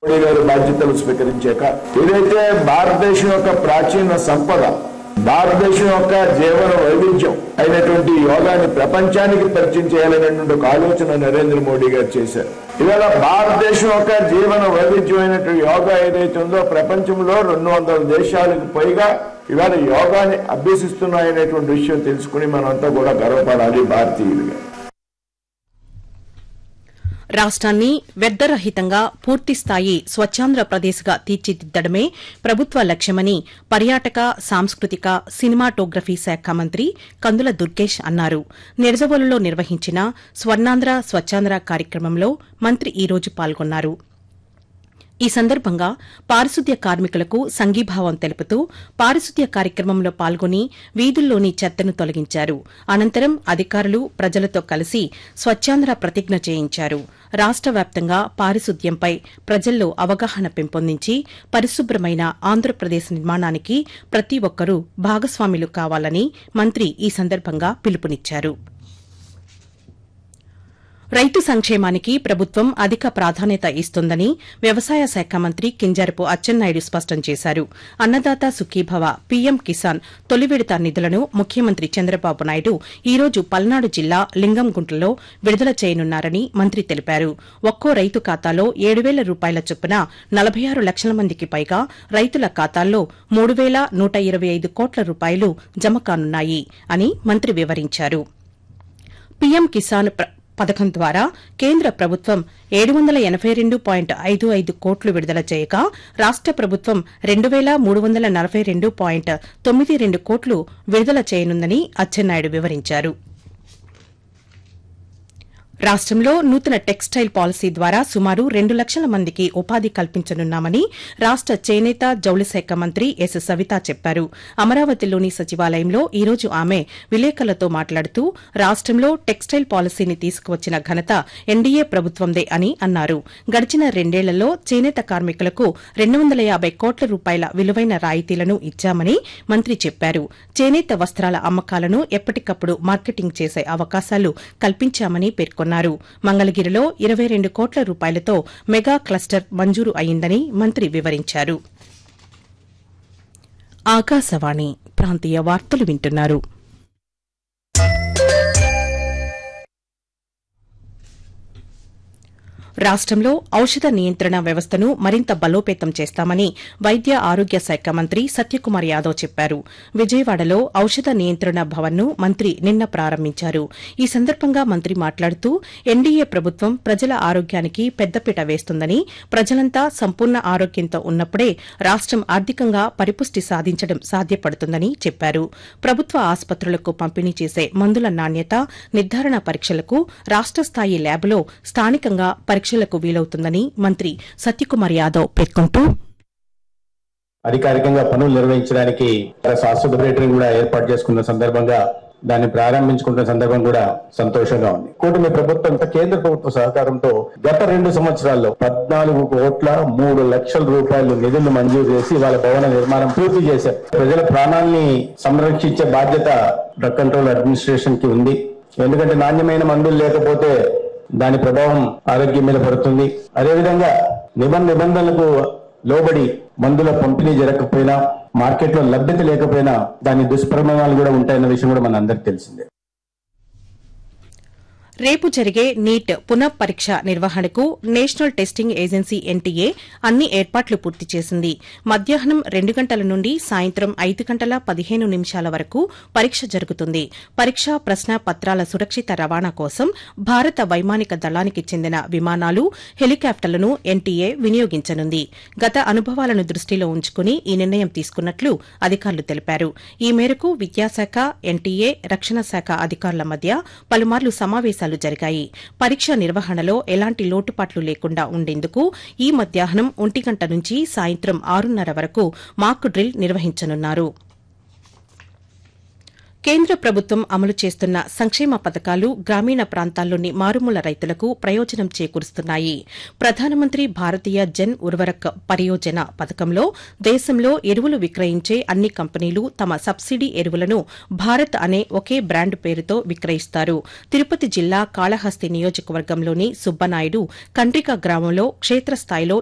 మోడీ గారు బాధ్యతలు స్వీకరించాక ఏదైతే భారతదేశం యొక్క ప్రాచీన సంపద భారతదేశం యొక్క జీవన వైవిధ్యం అయినటువంటి యోగాన్ని ప్రపంచానికి పరిచయం చేయాలనేటువంటి ఒక ఆలోచన నరేంద్ర మోడీ గారు చేశారు ఇవాళ భారతదేశం యొక్క జీవన వైవిధ్యం అయినటువంటి యోగా ఏదైతే ఉందో ప్రపంచంలో రెండు వందల దేశాలకు పైగా ఇవాళ యోగాని అభ్యసిస్తున్నాయనేటువంటి విషయం తెలుసుకుని మనంతా కూడా గర్వపడాలి భారతీయులుగా రాష్ట్రాన్ని వ్యర్థరహితంగా పూర్తిస్థాయి స్వచ్ఛాంధ్రప్రదేశ్గా తీర్చిదిద్దడమే ప్రభుత్వ లక్ష్యమని పర్యాటక సాంస్కృతిక సినిమాటోగ్రఫీ శాఖ మంత్రి కందుల దుర్గేష్ అన్నారు నిరజవోలులో నిర్వహించిన స్వర్ణాంధ్ర స్వచ్ఛాంధ్ర కార్యక్రమంలో మంత్రి ఈ రోజు పాల్గొన్నారు ఈ సందర్భంగా పారిశుద్ధ్య కార్మికులకు సంఘీభావం తెలుపుతూ పారిశుద్ధ్య కార్యక్రమంలో పాల్గొని వీధుల్లోని చెత్తను తొలగించారు అనంతరం అధికారులు ప్రజలతో కలిసి స్వచ్ఛాంధ్ర ప్రతిజ్ఞ చేయించారు రాష్ట వ్యాప్తంగా పారిశుద్ధ్యంపై ప్రజల్లో అవగాహన పెంపొందించి పరిశుభ్రమైన ఆంధ్రప్రదేశ్ నిర్మాణానికి ప్రతి ఒక్కరూ భాగస్వాములు కావాలని మంత్రి ఈ సందర్భంగా పిలుపునిచ్చారు రైతు సంక్షేమానికి ప్రభుత్వం అధిక ప్రాధాన్యత ఇస్తుందని వ్యవసాయ శాఖ మంత్రి కింజరపు అచ్చెన్నాయుడు స్పష్టం చేశారు అన్నదాత సుఖీభవ పీఎం కిసాన్ తొలి విడత నిధులను ముఖ్యమంత్రి చంద్రబాబు నాయుడు ఈ రోజు పల్నాడు జిల్లా లింగంగుంటలో విడుదల చేయనున్నారని మంత్రి తెలిపారు ఒక్కో రైతు ఖాతాలో ఏడు వేల రూపాయల చొప్పున నలభై ఆరు లక్షల మందికి పైగా రైతుల ఖాతాల్లో మూడు వేల నూట ఇరవై ఐదు కోట్ల రూపాయలు జమ కానున్నాయి అని మంత్రి వివరించారు పీఎం కిసాన్ ప్ర- పథకం ద్వారా కేంద్ర ప్రభుత్వం ఏడు వందల ఎనబై రెండు పాయింట్ ఐదు ఐదు కోట్లు విడుదల చేయగా రాష్ట ప్రభుత్వం రెండు వేల మూడు వందల నలభై రెండు పాయింట్ తొమ్మిది రెండు కోట్లు విడుదల చేయనుందని అచ్చెన్నాయుడు వివరించారు రాష్టంలో నూతన టెక్స్టైల్ పాలసీ ద్వారా సుమారు రెండు లక్షల మందికి ఉపాధి కల్పించనున్నామని రాష్ట చేనేత జౌళి శాఖ మంత్రి ఎస్ సవిత చెప్పారు అమరావతిలోని సచివాలయంలో ఈ రోజు ఆమె విలేకరులతో మాట్లాడుతూ రాష్టంలో టెక్స్టైల్ పాలసీని తీసుకువచ్చిన ఘనత ఎన్డీఏ ప్రభుత్వందే అని అన్నారు గడిచిన రెండేళ్లలో చేనేత కార్మికులకు రెండు వందల యాబై కోట్ల రూపాయల విలువైన రాయితీలను ఇచ్చామని మంత్రి చెప్పారు చేనేత వస్త్రాల అమ్మకాలను ఎప్పటికప్పుడు మార్కెటింగ్ చేసే అవకాశాలు కల్పించామని పేర్కొన్నారు మంగళగిరిలో ఇరవై రెండు కోట్ల రూపాయలతో మెగా క్లస్టర్ మంజూరు అయిందని మంత్రి వివరించారు ఆకాశవాణి ప్రాంతీయ వార్తలు వింటున్నారు రాష్టంలో ఔషధ నియంత్రణ వ్యవస్థను మరింత బలోపేతం చేస్తామని వైద్య ఆరోగ్య శాఖ మంత్రి సత్యకుమార్ యాదవ్ చెప్పారు విజయవాడలో ఔషధ నియంత్రణ భవన్ను మంత్రి నిన్న ప్రారంభించారు ఈ సందర్భంగా మంత్రి మాట్లాడుతూ ఎన్డీఏ ప్రభుత్వం ప్రజల ఆరోగ్యానికి పెద్దపీట వేస్తుందని ప్రజలంతా సంపూర్ణ ఆరోగ్యంతో ఉన్నప్పుడే రాష్టం ఆర్థికంగా పరిపుష్టి సాధించడం సాధ్యపడుతుందని చెప్పారు ప్రభుత్వ ఆసుపత్రులకు పంపిణీ చేసే మందుల నాణ్యత నిర్ధారణ పరీక్షలకు రాష్ట స్థాయి ల్యాబ్లో స్థానికంగా పరీక్షలకు వీలవుతుందని మంత్రి సత్యకుమార్ యాదవ్ పేర్కొంటూ అధికారికంగా పనులు నిర్వహించడానికి శాస్త్రబరేటరీ కూడా ఏర్పాటు చేసుకున్న సందర్భంగా దాన్ని ప్రారంభించుకుంటున్న సందర్భం కూడా సంతోషంగా ఉంది కూటమి ప్రభుత్వం కేంద్ర ప్రభుత్వ సహకారంతో గత రెండు సంవత్సరాల్లో పద్నాలుగు కోట్ల మూడు లక్షల రూపాయలు నిధులు మంజూరు చేసి వాళ్ళ భవన నిర్మాణం పూర్తి చేశారు ప్రజల ప్రాణాల్ని సంరక్షించే బాధ్యత డ్రగ్ కంట్రోల్ అడ్మినిస్ట్రేషన్ కి ఉంది ఎందుకంటే నాణ్యమైన మందులు లేకపోతే దాని ప్రభావం ఆరోగ్యం మీద పడుతుంది అదేవిధంగా నిబంధ నిబంధనలకు లోబడి మందుల పంపిణీ జరగకపోయినా మార్కెట్లో లభ్యత లేకపోయినా దాని దుష్పరిణామాలు కూడా ఉంటాయన్న విషయం కూడా మన అందరికి తెలిసిందే రేపు జరిగే నీట్ పునః పరీక్ష నిర్వహణకు నేషనల్ టెస్టింగ్ ఏజెన్సీ ఎన్టీఏ అన్ని ఏర్పాట్లు పూర్తి చేసింది మధ్యాహ్నం రెండు గంటల నుండి సాయంత్రం ఐదు గంటల పదిహేను నిమిషాల వరకు పరీక్ష జరుగుతుంది పరీక్షా ప్రశ్న పత్రాల సురక్షిత రవాణా కోసం భారత వైమానిక దళానికి చెందిన విమానాలు హెలికాప్టర్లను ఎన్టీఏ వినియోగించనుంది గత అనుభవాలను దృష్టిలో ఉంచుకుని ఈ నిర్ణయం తీసుకున్నట్లు అధికారులు తెలిపారు ఈ మేరకు విద్యాశాఖ ఎన్టీఏ రక్షణ శాఖ అధికారుల మధ్య పలుమార్లు సమావేశాలు జరిగాయి పరీక్ష నిర్వహణలో ఎలాంటి లోటుపాట్లు లేకుండా ఉండేందుకు ఈ మధ్యాహ్నం ఒంటి గంట నుంచి సాయంత్రం ఆరున్నర వరకు మాక్ డ్రిల్ నిర్వహించనున్నారు కేంద్ర ప్రభుత్వం అమలు చేస్తున్న సంక్షేమ పథకాలు గ్రామీణ ప్రాంతాల్లోని మారుమూల రైతులకు ప్రయోజనం చేకూరుస్తున్నాయి ప్రధానమంత్రి భారతీయ జన్ ఉర్వరక్ పరియోజన పథకంలో దేశంలో ఎరువులు విక్రయించే అన్ని కంపెనీలు తమ సబ్సిడీ ఎరువులను భారత్ అనే ఒకే బ్రాండ్ పేరుతో విక్రయిస్తారు తిరుపతి జిల్లా కాళహస్తి నియోజకవర్గంలోని సుబ్బనాయుడు కండ్రిక గ్రామంలో క్షేత్రస్థాయిలో